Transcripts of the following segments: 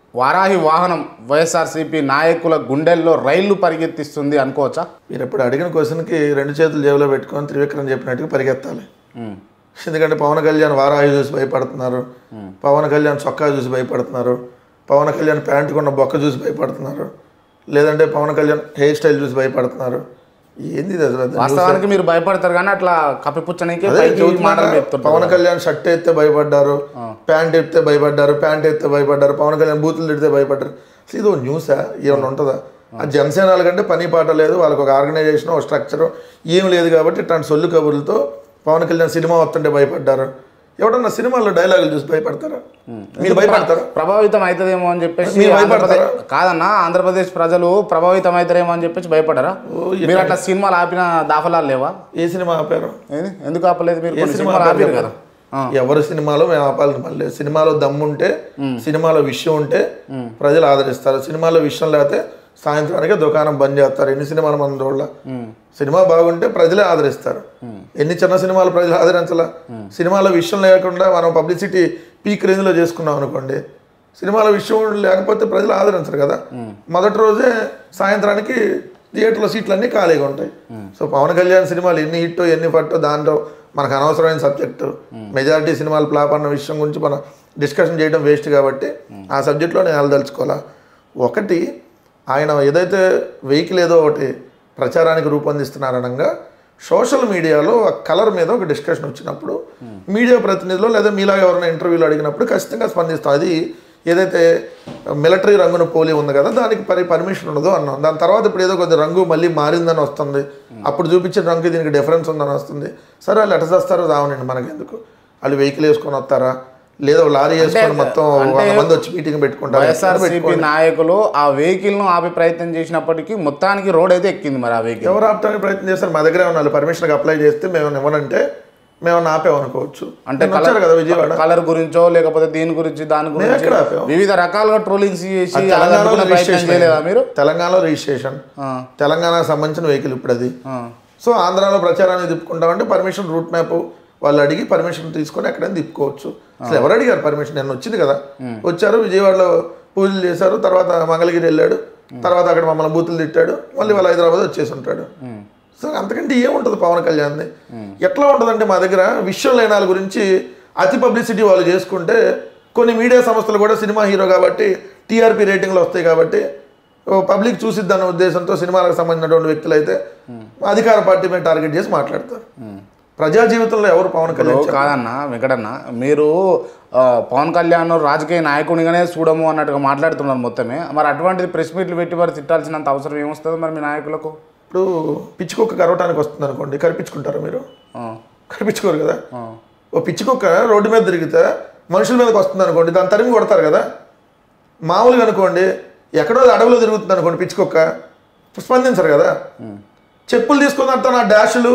వారాహి వాహనం వైఎస్ఆర్సీపీ నాయకుల గుండెల్లో రైళ్లు పరిగెత్తిస్తుంది అనుకోవచ్చా మీరు ఇప్పుడు అడిగిన క్వశ్చన్కి రెండు చేతులు జేబులో పెట్టుకొని త్రివిక్రమ్ చెప్పినట్టుగా పరిగెత్తాలి ఉమ్, ఎందుకంటే పవన్ కళ్యాణ్ వారాహి చూసి భయపడుతున్నారు పవన్ కళ్యాణ్ చొక్కా చూసి భయపడుతున్నారు పవన్ కళ్యాణ్ ప్యాంటు కొన్న బొక్క చూసి భయపడుతున్నారు లేదంటే పవన్ కళ్యాణ్ హెయిర్ స్టైల్ చూసి భయపడుతున్నారు ఏంది ఇది అసలు? వాస్తవానికి మీరు భయపడతారు కానీ అట్లా కప్పిపుచ్చనికి అదే పైకి చెబుతున్నా మాటలు కదా, చెప్తుంటారు పవన్ కళ్యాణ్ షర్ట్ ఎత్తే భయపడ్డారు ప్యాంట్ ఎత్తే భయపడ్డారు ప్యాంట్ ఎత్తే భయపడ్డారు పవన్ కళ్యాణ్ బూతులు తిడితే భయపడ్డారు అసలు ఇది ఒక న్యూసా ఏమైనా ఉంటుందా ఆ జనసేన కంటే పని పాట లేదు వాళ్ళకి ఒక ఆర్గనైజేషన్ ఒక స్ట్రక్చర్ ఏం లేదు కాబట్టి ఇట్లాంటి సొల్లు కబుర్లతో పవన్ కళ్యాణ్ సినిమా వస్తుంటే భయపడ్డారు ఎవడన్నా సినిమాలో డైలాగులు చూసి భయపడతారా మీరు భయపడతారా ప్రభావితం అవుతుందేమో అని చెప్పేసి మీరు ఆంధ్రప్రదేశ్ భయపడతారా? కాదన్నా ఆంధ్రప్రదేశ్ ప్రజలు ప్రభావితం అవుతారేమో అని చెప్పేసి భయపడరా మీరు అట్లా సినిమాలు ఆపిన దాఖలాలు లేవా ఏ సినిమా ఆపారు ఏది? ఎందుకు ఆపలేదు మీరు ఏ కొన్ని సినిమా సినిమాలు ఆపారు ఆపారు కదా ఆ. ఎవరి సినిమాలో మేము ఆపాలని మళ్ళీ సినిమాలో దమ్ముంటే సినిమాలో విషయం ఉంటే ప్రజలు ఆదరిస్తారు సినిమాలో విషయం లేకపోతే సాయంత్రానికి దుకాణం బంద్ చేస్తారు ఎన్ని సినిమాలు మన చూడాల సినిమా బాగుంటే ప్రజలే ఆదరిస్తారు ఎన్ని చిన్న సినిమాలు ప్రజలు ఆదరించాల సినిమాలో విషయం లేకుండా మనం పబ్లిసిటీ పీక్ రేంజ్లో చేసుకున్నాం అనుకోండి సినిమాలో విషయం లేకపోతే ప్రజలు ఆదరించరు కదా మొదటి రోజే సాయంత్రానికి థియేటర్లో సీట్లు అన్నీ ఖాళీగా ఉంటాయి సో పవన్ కళ్యాణ్ సినిమాలు ఎన్ని హిట్ ఎన్ని పట్టు దాంట్లో మనకు అనవసరమైన సబ్జెక్టు మెజారిటీ సినిమాలు ఫ్లాప్ అన్న విషయం గురించి మనం డిస్కషన్ చేయడం వేస్ట్ కాబట్టి ఆ సబ్జెక్ట్లో నేను వెళ్ళదలుచుకోవాలా ఒకటి ఆయన ఏదైతే వెహికల్ ఏదో ఒకటి ప్రచారానికి రూపొందిస్తున్నారనగా సోషల్ మీడియాలో ఆ కలర్ మీద ఒక డిస్కషన్ వచ్చినప్పుడు మీడియా ప్రతినిధులు లేదా మీలా ఎవరైనా ఇంటర్వ్యూలు అడిగినప్పుడు ఖచ్చితంగా స్పందిస్తాం అది ఏదైతే మిలిటరీ రంగున పోలి ఉంది కదా దానికి పరి పర్మిషన్ ఉండదు అన్నాం దాని తర్వాత ఇప్పుడు ఏదో కొద్ది రంగు మళ్ళీ మారిందని వస్తుంది అప్పుడు చూపించిన రంగు దీనికి డిఫరెన్స్ ఉందని వస్తుంది సరే వాళ్ళు ఎట చేస్తారో రావనండి మనకెందుకు వాళ్ళు వెహికల్ వేసుకొని వస్తారా లేదా లారీ వేసుకొని మొత్తం వంద మంది వచ్చి మీటింగ్ పెట్టుకుంటారు వైఎస్ఆర్సీపీ నాయకులు ఆ వెహికల్ ను ఆపే ప్రయత్నం చేసినప్పటికీ మొత్తానికి రోడ్ అయితే ఎక్కింది మరి ఆ వెహికల్ ఎవరు ఆపడానికి ప్రయత్నం చేస్తారు మా దగ్గర ఉన్న పర్మిషన్కి అప్లై చేస్తే మేము ఇవ్వనంటే మేము ఆపేమనుకోవచ్చు అంటే నిన్న వచ్చారు కదా విజయవాడ కలర్ గురించో లేకపోతే దీని గురించి దాని గురించి ఎక్కడ ఆపాం? వివిధ రకాలుగా ట్రోలింగ్స్ చేసి అలా తెలంగాణలో అడ్డుకునే ప్రయత్నం రిజిస్ట్రేషన్ చేయలేదా మీరు తెలంగాణలో రిజిస్ట్రేషన్ ఆ, తెలంగాణకు సంబంధించిన వెహికల్ ఇప్పుడు అది ఆ, సో ఆంధ్రాలో ప్రచారాన్ని తిప్పుకుంటామంటే పర్మిషన్ రూట్ మ్యాప్ వాళ్ళు అడిగి పర్మిషన్ తీసుకొని ఎక్కడైనా తిప్పుకోవచ్చు అసలు ఎవరు అడిగారు పర్మిషన్ నేను వచ్చింది కదా వచ్చారు విజయవాడలో పూజలు చేశారు తర్వాత మంగళగిరి వెళ్ళాడు తర్వాత అక్కడ మమ్మల్ని బూతులు తిట్టాడు మళ్ళీ వాళ్ళు హైదరాబాద్ వచ్చేసి ఉంటాడు సో అంతకంటే ఏముంటుంది పవన్ కళ్యాణ్ది ఎట్లా ఉంటుందంటే మా దగ్గర విషయం లేని వాళ్ళ గురించి అతి పబ్లిసిటీ వాళ్ళు చేసుకుంటే కొన్ని మీడియా సంస్థలు కూడా సినిమా హీరో కాబట్టి టీఆర్పీ రేటింగ్లు వస్తాయి కాబట్టి ఓ పబ్లిక్ చూసిద్దన్న ఉద్దేశంతో సినిమాలకు సంబంధించినటువంటి వ్యక్తులు అయితే అధికార పార్టీ మీద టార్గెట్ చేసి మాట్లాడతారు ప్రజా జీవితంలో ఎవరు పవన్ కళ్యాణ్ ఓ కాదన్న వెంకటన్న మీరు ఆ, పవన్ కళ్యాణ్ రాజకీయ నాయకునిగానే చూడము అన్నట్టుగా మాట్లాడుతున్నారు మొత్తమే మరి అటువంటిది ప్రెస్ మీట్లు పెట్టి వారు తిట్టాల్సినంత అవసరం ఏమొస్తుంది మరి మీ నాయకులకు ఇప్పుడు పిచ్చికొక్క కరవటానికి వస్తుంది అనుకోండి కరిపించుకుంటారా మీరు ఆ, కరిపించుకోరు కదా ఆ, ఓ పిచ్చికొక్క రోడ్డు మీద తిరిగితే మనుషుల మీదకి వస్తుంది అనుకోండి దాన్ని తరిమి కొడతారు కదా మామూలుగా అనుకోండి ఎక్కడో అడవిలో తిరుగుతుంది అనుకోండి పిచ్చికొక్క స్పందించరు కదా చెప్పులు తీసుకుని వస్తా నా డాషులు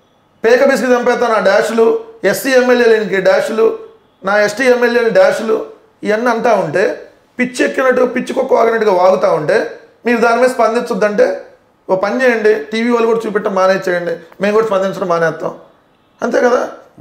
పేక బిస్కి చంపేస్తా నా డాషులు ఎస్సీ ఎమ్మెల్యేలకి డాషులు నా ఎస్టీ ఎమ్మెల్యేని డాషులు ఇవన్నీ అంటా ఉంటే పిచ్చి ఎక్కినట్టు పిచ్చి కుక్క వాగినట్టుగా వాగుతూ ఉంటే మీరు దాని మీద స్పందించొద్దంటే ఓ పని చేయండి టీవీ వాళ్ళు కూడా చూపెట్టడం మానేసేయండి మేము కూడా స్పందించడం మానేస్తాం అంతే కదా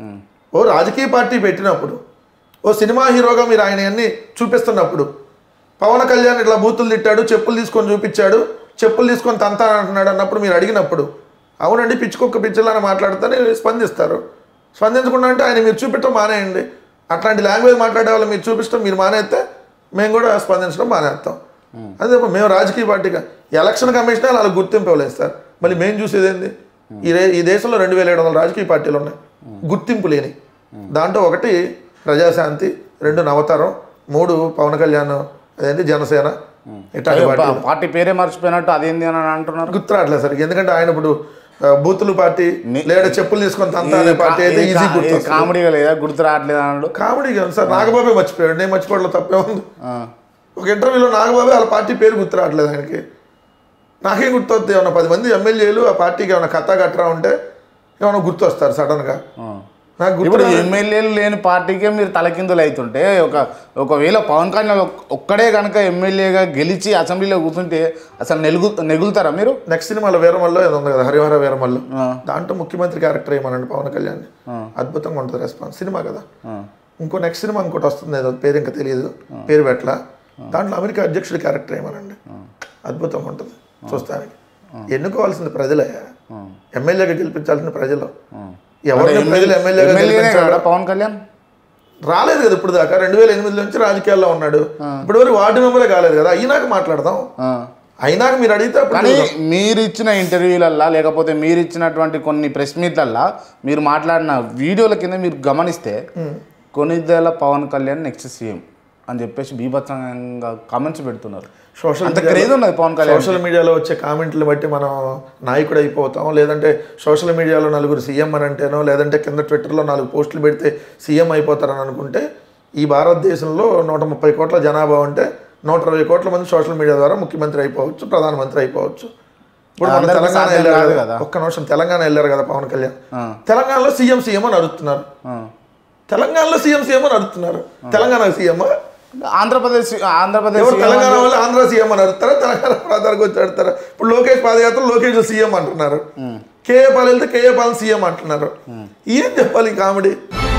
ఓ రాజకీయ పార్టీ పెట్టినప్పుడు ఓ సినిమా హీరోగా మీరు ఆయన అన్ని చూపిస్తున్నప్పుడు పవన్ కళ్యాణ్ ఇట్లా బూతులు తిట్టాడు చెప్పులు తీసుకొని చూపించాడు చెప్పులు తీసుకొని తంతాను అంటున్నాడు అన్నప్పుడు మీరు అడిగినప్పుడు అవునండి పిచ్చుకొక్క పిచ్చిలని మాట్లాడితేనే స్పందిస్తారు స్పందించకుండా అంటే ఆయన మీరు చూపించడం మానేయండి అట్లాంటి లాంగ్వేజ్ మాట్లాడే వాళ్ళు మీరు చూపించడం మీరు మానేస్తే మేము కూడా స్పందించడం మానేస్తాం అదే మేము రాజకీయ పార్టీగా ఎలక్షన్ కమిషన్ వాళ్ళకి గుర్తింపు ఇవ్వలేదు సార్ మళ్ళీ మేము చూసేది ఏంది ఈ రే ఈ దేశంలో రెండు వేల ఏడు వందల రాజకీయ పార్టీలు ఉన్నాయి గుర్తింపు లేని దాంట్లో ఒకటి ప్రజాశాంతి రెండు నవతరం మూడు పవన్ కళ్యాణ్ అదేంటి జనసేన ఇట్లాంటి పార్టీ పా- పార్టీ పేరే మర్చిపోయినట్టు అదేంది అని అంటున్నారు గుర్తు రావట్లేదు సార్ ఎందుకంటే ఆయన ఇప్పుడు ఆ, బూతులు పార్టీ లేదా చెప్పులు తీసుకొని తంతా అనే పార్టీ అయితే ఈజీ గుర్తు వస్తుంది. కామెడీగా లేదా గుర్తు రావట్లేదు అన్నాడు కామెడీ కాదు సార్ నాగబాబే మర్చిపోయాడు నేను మర్చిపోవడంలో తప్పే ఉంది ఆ, ఒక ఇంటర్వ్యూలో నాగబాబే వాళ్ళ పార్టీ పేరు గుర్తు రావట్లేదు ఆయనకి నాకేం గుర్తొస్తుంది ఏమన్నా పది మంది ఎమ్మెల్యేలు ఆ పార్టీకి ఏమైనా కథ కట్టరా ఉంటే ఏమైనా గుర్తు వస్తారు సడన్గా ఆ. నాకు గుర్తు ఇప్పుడు ఎమ్మెల్యేలు లేని పార్టీకే మీరు తలకిందులు అవుతుంటే ఒక ఒకవేళ పవన్ కళ్యాణ్ ఒక్- ఒక్కడే కనుక ఎమ్మెల్యేగా గెలిచి అసెంబ్లీలో కూర్చుంటే అసలు నెలుగు నెగులుతారా మీరు నెక్స్ట్ సినిమాలో వీరమల్లో ఏదో ఉంది కదా హరిహర వీరమల్లో ఆ. దాంట్లో ముఖ్యమంత్రి క్యారెక్టర్ ఏమనండి పవన్ కళ్యాణ్ ఆ. అద్భుతంగా ఉంటుంది రెస్పాన్స్ సినిమా కదా ఆ, ఇంకో నెక్స్ట్ సినిమా ఇంకోటి వస్తుంది ఏదో పేరు ఇంకా తెలియదు పేరు పెట్టలా దాంట్లో అమెరికా అధ్యక్షుడి క్యారెక్టర్ ఏమనండి అద్భుతంగా ఉంటుంది చూస్తానికి ఎన్నుకోవాల్సింది ప్రజలే ఎమ్మెల్యేగా గెలిపించాల్సిన ప్రజలు ఎవరిని ప్రజలు ఎమ్మెల్యేగా ఎమ్మెల్యేనే గెలిపించాలి కదా పవన్ కళ్యాణ్ రాలేదు కదా ఇప్పుడు దాకా రెండు వేల ఎనిమిది నుంచి రాజకీయాల్లో ఉన్నాడు ఇప్పుడు వరకు వార్డు మెంబరే కాలేదు కదా అయినాక మాట్లాడదాం ఆ. అయినాక మీరు అడిగితే అప్పుడు కానీ మీరు ఇచ్చిన ఇంటర్వ్యూలల్లా లేకపోతే మీరు ఇచ్చినటువంటి కొన్ని ప్రెస్ మీట్లల్లా మీరు మాట్లాడిన వీడియోల కింద మీరు గమనిస్తే కొనిదెల పవన్ కళ్యాణ్ నెక్స్ట్ సీఎం అని చెప్పేసి బీభత్సంగా కామెంట్స్ పెడుతున్నారు సోషల్ అంత క్రేజ్ ఉన్నది పవన్ కళ్యాణ్ సోషల్ మీడియాలో వచ్చే కామెంట్లు బట్టి మనం నాయకుడు అయిపోతాం లేదంటే సోషల్ మీడియాలో నలుగురు సీఎం అని అంటేనో లేదంటే కింద ట్విట్టర్లో నాలుగు పోస్టులు పెడితే సీఎం అయిపోతారని అనుకుంటే ఈ భారతదేశంలో నూట ముప్పై కోట్ల జనాభా ఉంటే నూట ఇరవై కోట్ల మంది సోషల్ మీడియా ద్వారా ముఖ్యమంత్రి అయిపోవచ్చు ప్రధానమంత్రి అయిపోవచ్చు ఇప్పుడు మన అందరికీ తెలంగాణ సాధ్యం వెళ్ళారు కాదు కదా కదా. ఒక్క నిమిషం తెలంగాణ వెళ్ళారు కదా పవన్ కళ్యాణ్ ఆ. తెలంగాణలో సీఎం సీఎం అని అడుగుతున్నారు ఆ. తెలంగాణలో సీఎం సీఎం అని అడుగుతున్నారు తెలంగాణ సీఎం ఆంధ్రప్రదేశ్ ఆంధ్రప్రదేశ్ ఎవరు తెలంగాణ వాళ్ళు ఆంధ్ర సీఎం అని అడుగుతారా తెలంగాణ ప్రాంతానికి వచ్చి అడుగుతారా ఇప్పుడు లోకేష్ పాదయాత్ర లోకేష్ సీఎం అంటున్నారు కేఏ పాల్ వెళ్తే కేఏ పాల్ సీఎం అంటున్నారు ఏం చెప్పాలి ఈ కామెడీ